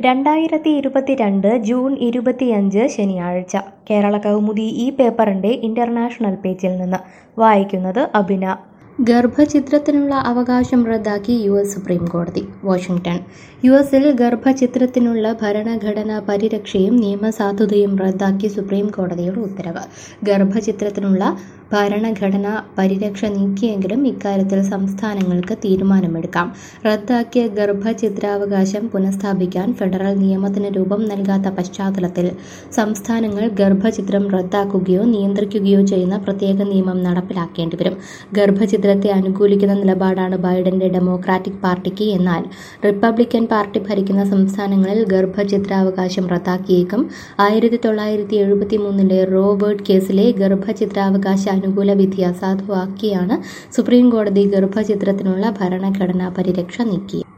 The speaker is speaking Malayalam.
രണ്ടായിരത്തി ഇരുപത്തിരണ്ട് ജൂൺ ഇരുപത്തിയഞ്ച് ശനിയാഴ്ച കേരള കൗമുദി ഈ പേപ്പറിൻ്റെ ഇൻ്റർനാഷണൽ പേജിൽ നിന്ന് വായിക്കുന്നത് അഭിന ഗർഭചിത്രത്തിനുള്ള അവകാശം റദ്ദാക്കി യു എസ് സുപ്രീം കോടതി വാഷിംഗ്ടൺ യു എസിൽ ഗർഭചിത്രത്തിനുള്ള ഭരണഘടനാ പരിരക്ഷയും നിയമസാധുതയും റദ്ദാക്കി സുപ്രീം കോടതിയുടെ ഉത്തരവ് ഗർഭചിത്രത്തിനുള്ള ഭരണഘടനാ പരിരക്ഷ നീക്കിയെങ്കിലും ഇക്കാര്യത്തിൽ സംസ്ഥാനങ്ങൾക്ക് തീരുമാനമെടുക്കാം റദ്ദാക്കിയ ഗർഭചിത്രാവകാശം പുനഃസ്ഥാപിക്കാൻ ഫെഡറൽ നിയമത്തിന് രൂപം നൽകാത്ത പശ്ചാത്തലത്തിൽ സംസ്ഥാനങ്ങൾ ഗർഭചിത്രം റദ്ദാക്കുകയോ നിയന്ത്രിക്കുകയോ ചെയ്യുന്ന പ്രത്യേക നിയമം നടപ്പിലാക്കേണ്ടി വരും ഗർഭചിത്രത്തെ അനുകൂലിക്കുന്ന നിലപാടാണ് ബൈഡന്റെ ഡെമോക്രാറ്റിക് പാർട്ടിക്ക് എന്നാൽ റിപ്പബ്ലിക്കൻ പാർട്ടി ഭരിക്കുന്ന സംസ്ഥാനങ്ങളിൽ ഗർഭചിത്രാവകാശം റദ്ദാക്കിയേക്കും ആയിരത്തി തൊള്ളായിരത്തി എഴുപത്തി മൂന്നിലെ റോബർട്ട് കേസിലെ ഗർഭചിത്രാവകാശ അനുകൂല വിധി അസാധുവാക്കിയാണ് സുപ്രീം കോടതി ഗർഭചിത്രത്തിനുള്ള ഭരണഘടനാ പരിരക്ഷ നീക്കിയത്